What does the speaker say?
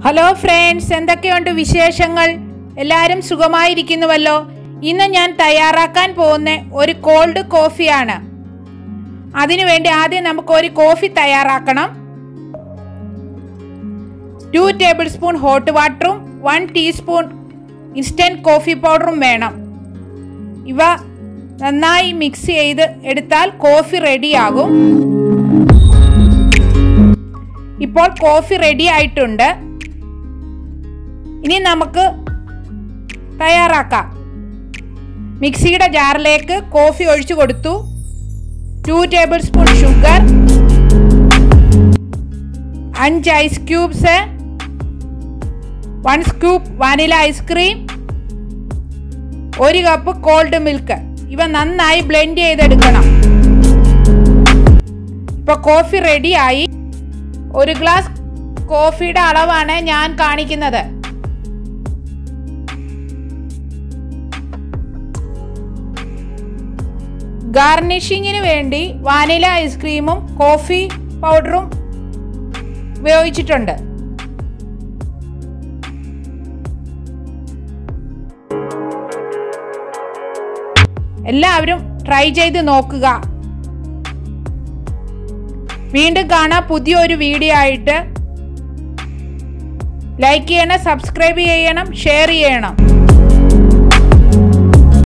hello friends എന്തൊക്കെയുണ്ട് വിശേഷങ്ങൾ എല്ലാവരും സുഖമായിരിക്കുന്നുവല്ലോ ഇന്ന് ഞാൻ തയ്യാറാക്കാൻ പോകുന്ന ഒരു കോൾഡ് കോഫിയാണ് അതിനുവേണ്ടി ആദ്യം നമുക്ക് ഒരു കോഫി തയ്യാറാക്കണം ടു ടേബിൾ സ്പൂൺ ഹോട്ട് വാട്ടറും വൺ ടീസ്പൂൺ ഇൻസ്റ്റൻറ്റ് കോഫി പൗഡറും വേണം ഇവ നന്നായി മിക്സ് ചെയ്ത് എടുത്താൽ കോഫി റെഡിയാകും ഇപ്പോൾ കോഫി റെഡി ആയിട്ടുണ്ട് ഇനി നമുക്ക് തയ്യാറാക്കാം മിക്സിയുടെ ജാറിലേക്ക് കോഫി ഒഴിച്ചു കൊടുത്തു ടു ടേബിൾ സ്പൂൺ ഷുഗർ അഞ്ച് ice cubes one scoop vanilla ice cream ഒരു കപ്പ് കോൾഡ് മിൽക്ക് ഇവ നന്നായി ബ്ലെൻഡ് ചെയ്തെടുക്കണം ഇപ്പൊ കോഫി റെഡിയായി ഒരു ഗ്ലാസ് കോഫിയുടെ അളവാണ് ഞാൻ കാണിക്കുന്നത് ഗാർണിഷിങ്ങിന് വേണ്ടി വാനില ഐസ്ക്രീമും കോഫി പൗഡറും ഉപയോഗിച്ചിട്ടുണ്ട് എല്ലാവരും ട്രൈ ചെയ്ത് നോക്കുക വീണ്ടും കാണാം പുതിയൊരു വീഡിയോ ആയിട്ട് ലൈക്ക് ചെയ്യണം സബ്സ്ക്രൈബ് ചെയ്യണം ഷെയർ ചെയ്യണം